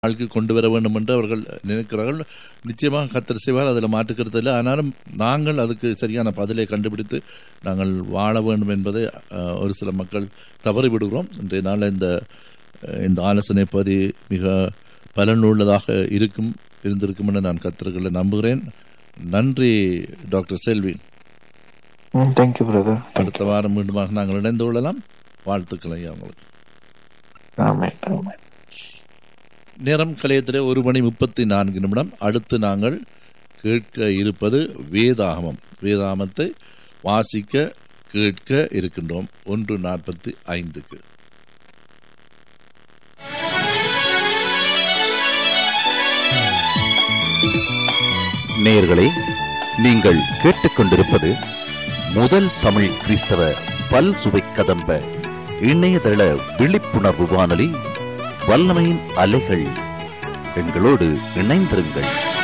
வாழ்க்கை கொண்டு வர வேண்டும் என்று அவர்கள் நினைக்கிறார்கள் நிச்சயமாக கத்தர் செய்வார் அதில் மாற்றுக்கிறது இல்லை ஆனாலும் நாங்கள் அதுக்கு சரியான பதிலை கண்டுபிடித்து நாங்கள் வாழ வேண்டும் என்பதை அஹ், ஒரு சில மக்கள் தவறி விடுகிறோம் இன்றைய நாள் இந்த அஹ், இந்த ஆலோசனை பதி மிக பலனுள்ளதாக இருக்கும் இருந்திருக்கும் என்று நான் கத்தர்களை நம்புகிறேன் நன்றி டாக்டர் செல்வி தேங்க்யூ பிரதர் அடுத்த வாரம் மீண்டுமாக நாங்கள் இணைந்து கொள்ளலாம் வாழ்த்துக்கள் ஐயா உங்களுக்கு ஆமென் ஆமென் நேரம் கலையத்திலே ஒரு மணி முப்பத்தி நான்கு நிமிடம் அடுத்து நாங்கள் கேட்க இருப்பது வேதாகமம் வேதாகமத்தை வாசிக்க கேட்க இருக்கின்றோம் ஒன்று நாற்பத்தி ஐந்துக்கு நேயர்களே நீங்கள் கேட்டுக்கொண்டிருப்பது முதல் தமிழ் கிறிஸ்தவ பல் சுவை கதம்ப இணையதள விழிப்புணர்வு வானொலி வல்லமையின் அலைகள் எங்களோடு இணைந்திருங்கள்